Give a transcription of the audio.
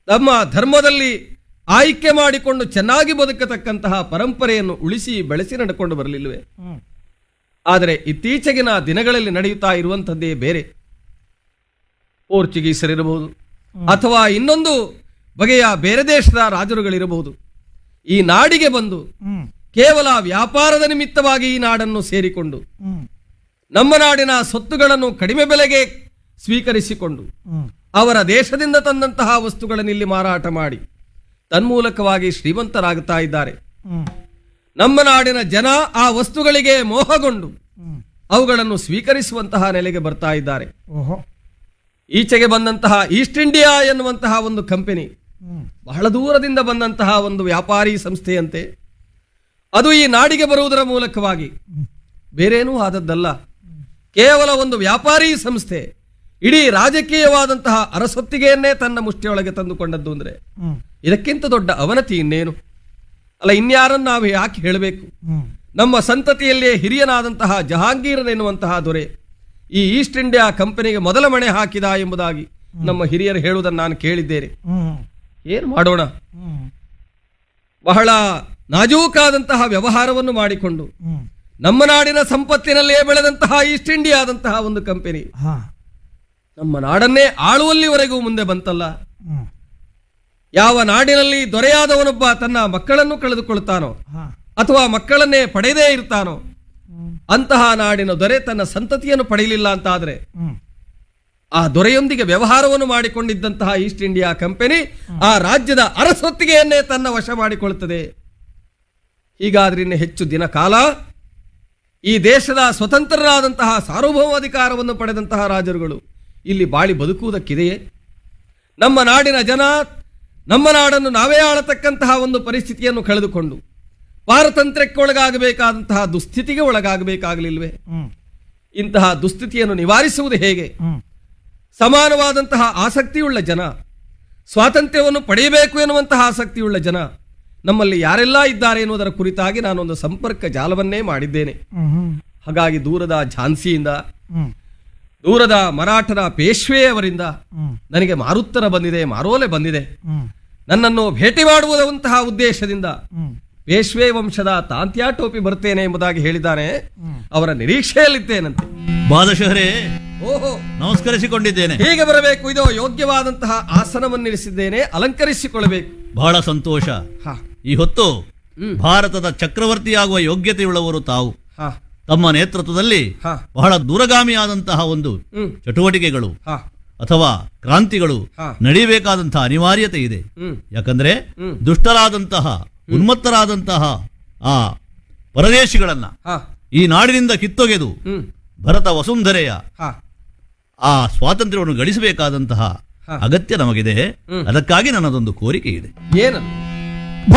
ತಮ್ಮ ಧರ್ಮದಲ್ಲಿ ಆಯ್ಕೆ ಮಾಡಿಕೊಂಡು ಚೆನ್ನಾಗಿ ಬದುಕತಕ್ಕಂತಹ ಪರಂಪರೆಯನ್ನು ಉಳಿಸಿ ಬೆಳೆಸಿ ನಡ್ಕೊಂಡು ಬರಲಿಲ್ವೇ ಹ್ಮ್ ಆದರೆ ಇತ್ತೀಚೆಗಿನ ದಿನಗಳಲ್ಲಿ ನಡೆಯುತ್ತಾ ಇರುವಂಥದ್ದೇ ಬೇರೆ ಪೋರ್ಚುಗೀಸರಿರಬಹುದು ಅಥವಾ ಇನ್ನೊಂದು ಬಗೆಯ ಬೇರೆ ದೇಶದ ರಾಜರುಗಳಿರಬಹುದು ಈ ನಾಡಿಗೆ ಬಂದು ಹ್ಮ್ ಕೇವಲ ವ್ಯಾಪಾರದ ನಿಮಿತ್ತವಾಗಿ ಈ ನಾಡನ್ನು ಸೇರಿಕೊಂಡು ಹ್ಮ್ ನಮ್ಮ ನಾಡಿನ ಸೊತ್ತುಗಳನ್ನು ಕಡಿಮೆ ಬೆಲೆಗೆ ಸ್ವೀಕರಿಸಿಕೊಂಡು ಹ್ಮ್ ಅವರ ದೇಶದಿಂದ ತಂದಂತಹ ವಸ್ತುಗಳನ್ನು ಇಲ್ಲಿ ಮಾರಾಟ ಮಾಡಿ ತನ್ಮೂಲಕವಾಗಿ ಶ್ರೀಮಂತರಾಗುತ್ತಾ ಇದ್ದಾರೆ ಹ್ಮ್ ನಮ್ಮ ನಾಡಿನ ಜನ ಆ ವಸ್ತುಗಳಿಗೆ ಮೋಹಗೊಂಡು ಹ್ಮ್ ಅವುಗಳನ್ನು ಸ್ವೀಕರಿಸುವಂತಹ ನೆಲೆಗೆ ಬರ್ತಾ ಇದ್ದಾರೆ ಓಹೋ ಈಚೆಗೆ ಬಂದಂತಹ ಈಸ್ಟ್ ಇಂಡಿಯಾ ಎನ್ನುವಂತಹ ಒಂದು ಕಂಪನಿ ಹ್ಮ್ ಬಹಳ ದೂರದಿಂದ ಬಂದಂತಹ ಒಂದು ವ್ಯಾಪಾರಿ ಸಂಸ್ಥೆಯಂತೆ ಅದು ಈ ನಾಡಿಗೆ ಬರುವುದರ ಮೂಲಕವಾಗಿ ಬೇರೇನೂ ಆದದ್ದಲ್ಲ ಕೇವಲ ಒಂದು ವ್ಯಾಪಾರಿ ಸಂಸ್ಥೆ ಇಡೀ ರಾಜಕೀಯವಾದಂತಹ ಅರಸೊತ್ತಿಗೆಯನ್ನೇ ತನ್ನ ಮುಷ್ಟಿಯೊಳಗೆ ತಂದುಕೊಂಡದ್ದು ಅಂದ್ರೆ ಹ್ಮ್ ಇದಕ್ಕಿಂತ ದೊಡ್ಡ ಅವನತಿ ಇನ್ನೇನು ಅಲ್ಲ ಇನ್ಯಾರನ್ನು ನಾವು ಯಾಕೆ ಹೇಳಬೇಕು ಹ್ಮ್ ನಮ್ಮ ಸಂತತಿಯಲ್ಲಿಯೇ ಹಿರಿಯನಾದಂತಹ ಜಹಾಂಗೀರನೆನ್ನುವಂತಹ ದೊರೆ ಈ ಈಸ್ಟ್ ಇಂಡಿಯಾ ಕಂಪನಿಗೆ ಮೊದಲ ಮಣೆ ಹಾಕಿದ ಎಂಬುದಾಗಿ ನಮ್ಮ ಹಿರಿಯರು ಹೇಳುವುದನ್ನು ನಾನು ಕೇಳಿದ್ದೇನೆ ಹ್ಮ್ ಏನು ಮಾಡೋಣ ಹ್ಮ್ ಬಹಳ ನಾಜೂಕಾದಂತಹ ವ್ಯವಹಾರವನ್ನು ಮಾಡಿಕೊಂಡು ಹ್ಮ್ ನಮ್ಮ ನಾಡಿನ ಸಂಪತ್ತಿನಲ್ಲಿಯೇ ಬೆಳೆದಂತಹ ಈಸ್ಟ್ ಇಂಡಿಯಾದಂತಹ ಒಂದು ಕಂಪನಿ ಹಾ ನಮ್ಮ ನಾಡನ್ನೇ ಆಳುವಲ್ಲಿವರೆಗೂ ಮುಂದೆ ಬಂತಲ್ಲ ಹ್ಮ್ ಯಾವ ನಾಡಿನಲ್ಲಿ ದೊರೆಯಾದವನೊಬ್ಬ ತನ್ನ ಮಕ್ಕಳನ್ನು ಕಳೆದುಕೊಳ್ತಾನೋ ಹಾ ಅಥವಾ ಮಕ್ಕಳನ್ನೇ ಪಡೆಯದೇ ಇರ್ತಾನೋ ಹ್ಮ್ ಅಂತಹ ನಾಡಿನ ದೊರೆ ತನ್ನ ಸಂತತಿಯನ್ನು ಪಡೆಯಲಿಲ್ಲ ಅಂತಾದ್ರೆ ಹ್ಮ್ ಆ ದೊರೆಯೊಂದಿಗೆ ವ್ಯವಹಾರವನ್ನು ಮಾಡಿಕೊಂಡಿದ್ದಂತಹ ಈಸ್ಟ್ ಇಂಡಿಯಾ ಕಂಪನಿ ಆ ರಾಜ್ಯದ ಅರಸೊತ್ತಿಗೆಯನ್ನೇ ತನ್ನ ವಶ ಮಾಡಿಕೊಳ್ಳುತ್ತದೆ ಹೀಗಾದ್ರೆ ಇನ್ನು ಹೆಚ್ಚು ದಿನ ಕಾಲ ಈ ದೇಶದ ಸ್ವತಂತ್ರರಾದಂತಹ ಸಾರ್ವಭೌಮಾಧಿಕಾರವನ್ನು ಪಡೆದಂತಹ ರಾಜರುಗಳು ಇಲ್ಲಿ ಬಾಳಿ ಬದುಕುವುದಕ್ಕಿದೆಯೇ ನಮ್ಮ ನಾಡಿನ ಜನ ನಮ್ಮ ನಾಡನ್ನು ನಾವೇ ಆಳತಕ್ಕಂತಹ ಒಂದು ಪರಿಸ್ಥಿತಿಯನ್ನು ಕಳೆದುಕೊಂಡು ಪಾರತಂತ್ರ್ಯಕ್ಕೆ ಒಳಗಾಗಬೇಕಾದಂತಹ ದುಸ್ಥಿತಿಗೆ ಒಳಗಾಗಬೇಕಾಗಲಿಲ್ವೇ ಹ್ಮ್ ಇಂತಹ ದುಸ್ಥಿತಿಯನ್ನು ನಿವಾರಿಸುವುದು ಹೇಗೆ ಹ್ಮ್ ಸಮಾನವಾದಂತಹ ಆಸಕ್ತಿಯುಳ್ಳ ಜನ ಸ್ವಾತಂತ್ರ್ಯವನ್ನು ಪಡೆಯಬೇಕು ಎನ್ನುವಂತಹ ಆಸಕ್ತಿಯುಳ್ಳ ಜನ ನಮ್ಮಲ್ಲಿ ಯಾರೆಲ್ಲ ಇದ್ದಾರೆ ಎನ್ನುವುದರ ಕುರಿತಾಗಿ ನಾನೊಂದು ಸಂಪರ್ಕ ಜಾಲವನ್ನೇ ಮಾಡಿದ್ದೇನೆ ಹ್ಮ್ ಹ್ಮ್ ಹಾಗಾಗಿ ದೂರದ ಝಾನ್ಸಿಯಿಂದ ಹ್ಮ್ ದೂರದ ಮರಾಠರ ಪೇಶ್ವೆಯವರಿಂದ ಹ್ಮ್ ನನಗೆ ಮಾರುತ್ತರ ಬಂದಿದೆ ಮಾರೋಲೆ ಬಂದಿದೆ ಹ್ಮ್ ನನ್ನನ್ನು ಭೇಟಿ ಮಾಡುವುದಂತಹ ಉದ್ದೇಶದಿಂದ ಹ್ಮ್ ಪೇಶ್ವೆ ವಂಶದ ತಾಂತ್ಯಾ ಟೋಪಿ ಬರ್ತೇನೆ ಎಂಬುದಾಗಿ ಹೇಳಿದ್ದಾನೆ ಹ್ಮ್. ಅವರ ನಿರೀಕ್ಷೆಯಲ್ಲಿದ್ದೇನಂತೆ ಬಾದಶಹರೇ ಓಹೋ ನಮಸ್ಕರಿಸಿಕೊಂಡಿದ್ದೇನೆ ಹೀಗೆ ಬರಬೇಕು ಇದು ಯೋಗ್ಯವಾದಂತಹ ಆಸನವನ್ನಿರಿಸಿದ್ದೇನೆ ಅಲಂಕರಿಸಿಕೊಳ್ಳಬೇಕು ಬಹಳ ಸಂತೋಷ ಹಾ ಈ ಹೊತ್ತು ಹ್ಮ್. ಭಾರತದ ಚಕ್ರವರ್ತಿಯಾಗುವ ಯೋಗ್ಯತೆಯುಳ್ಳವರು ತಾವು ಹಾ ತಮ್ಮ ನೇತೃತ್ವದಲ್ಲಿ ಹಾ ಬಹಳ ದೂರಗಾಮಿಯಾದಂತಹ ಒಂದು ಹ್ಮ್ ಚಟುವಟಿಕೆಗಳು ಹಾ ಅಥವಾ ಕ್ರಾಂತಿಗಳು ಹಾ. ನಡೀಬೇಕಾದಂತಹ ಅನಿವಾರ್ಯತೆ ಇದೆ ಹ್ಮ್ ಯಾಕಂದ್ರೆ ಹ್ಮ್. ದುಷ್ಟರಾದಂತಹ ಉನ್ಮತ್ತರಾದಂತಹ ಆ ಪರದೇಶಿಗಳನ್ನ ಹಾ ಈ ನಾಡಿನಿಂದ ಕಿತ್ತೊಗೆದು ಹ್ಮ್ ಭರತ ವಸುಂಧರೆಯ ಹಾ ಆ ಸ್ವಾತಂತ್ರ್ಯವನ್ನು ಗಳಿಸಬೇಕಾದಂತಹ ಹಾ. ಅಗತ್ಯ ನಮಗಿದೆ ಹ್ಮ್. ಅದಕ್ಕಾಗಿ ನನ್ನದೊಂದು ಕೋರಿಕೆ ಇದೆ ಏನು